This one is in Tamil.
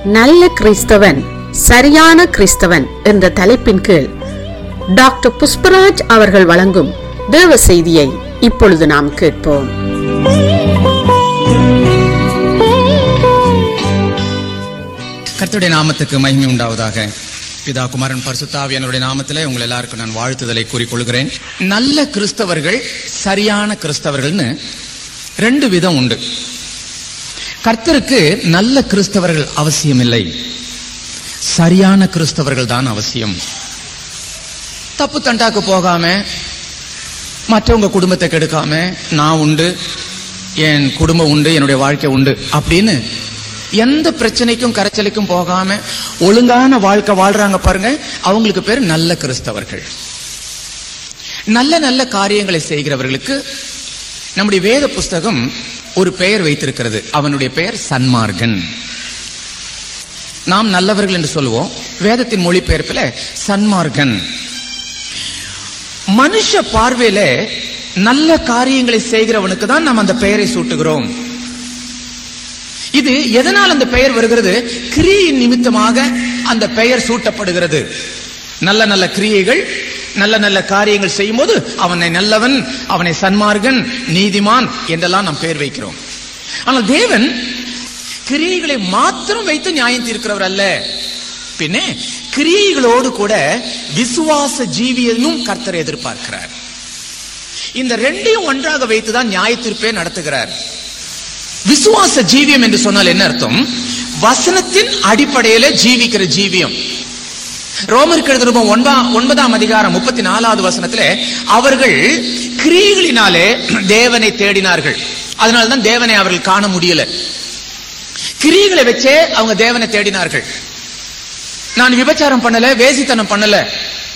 நல்ல கிறிஸ்தவன் சரியான கிறிஸ்தவன் என்ற தலைப்பின் கீழ் டாக்டர் புஷ்பராஜ் அவர்கள் வழங்கும் தேவ செய்தியை இப்பொழுது நாம் கேட்போம் கர்த்தருடைய நாமத்துக்கு மகிமை உண்டாவதாக பிதா குமாரன் பரிசுத்தாவியனுடைய நாமத்திலே உங்கள் எல்லாருக்கும் நான் வாழ்த்துதலை கூறிக்கொள்கிறேன் நல்ல கிறிஸ்தவர்கள் சரியான கிறிஸ்தவர்கள்னு ரெண்டு விதம் உண்டு கர்த்தருக்கு நல்ல கிறிஸ்தவர்கள் அவசியமில்லை சரியான கிறிஸ்தவர்கள் தான் அவசியம் தப்பு தண்டாக்கு போகாம மற்றவங்க குடும்பத்தை கெடுக்காம நான் உண்டு என் குடும்பம் உண்டு என்னுடைய வாழ்க்கை உண்டு அப்படின்னு எந்த பிரச்சனைக்கும் கரைச்சலுக்கும் போகாம ஒழுங்கான வாழ்க்கை வாழ்றாங்க பாருங்க அவங்களுக்கு பேர் நல்ல கிறிஸ்தவர்கள் நல்ல நல்ல காரியங்களை செய்கிறவர்களுக்கு நம்முடைய வேத புஸ்தகம் ஒரு பெயர் வைத்திருக்கிறது அவனுடைய பெயர் சன்மார்கன் நாம் நல்லவர்கள் என்று சொல்லுவோம் வேதத்தின் மொழிபெயர்ப்பில் சன்மார்கன் மனுஷ பார்வையில நல்ல காரியங்களை செய்கிறவனுக்கு தான் நாம் அந்த பெயரை சூட்டுகிறோம் இது எதனால் அந்த பெயர் வருகிறது கிரியின் நிமித்தமாக அந்த பெயர் சூட்டப்படுகிறது நல்ல நல்ல கிரியைகள் நல்ல நல்ல காரியங்கள் செய்யும் போது அவனை நல்லவன் அவனை சன்மார்கன் நீதிமான் என்றெல்லாம் நாம் பெயர் வைக்கிறோம் ஆனால் தேவன் கிரியைகளை மாத்திரம் வைத்து நியாயம் தீர்க்கிறவர் அல்ல பின்னே கிரியைகளோடு கூட விசுவாச ஜீவியனும் கர்த்தரை எதிர்பார்க்கிறார் இந்த ரெண்டையும் ஒன்றாக வைத்துதான் நியாய தீர்ப்பே நடத்துகிறார் விசுவாச ஜீவியம் என்று சொன்னால் என்ன அர்த்தம் வசனத்தின் அடிப்படையில ஜீவிக்கிற ஜீவியம் ரோமருக்கு எழுதின ஒன்பா ஒன்பதாம் அதிகாரம் முப்பத்தி நாலாவது வசனத்திலே அவர்கள் கிரியைகளினாலே தேவனை தேடினார்கள் அதனால்தான் தேவனை அவர்கள் காண முடியல கிரியைகளை வச்சே அவங்க தேவனை தேடினார்கள் நான் விபச்சாரம் பண்ணல வேசித்தனம் பண்ணல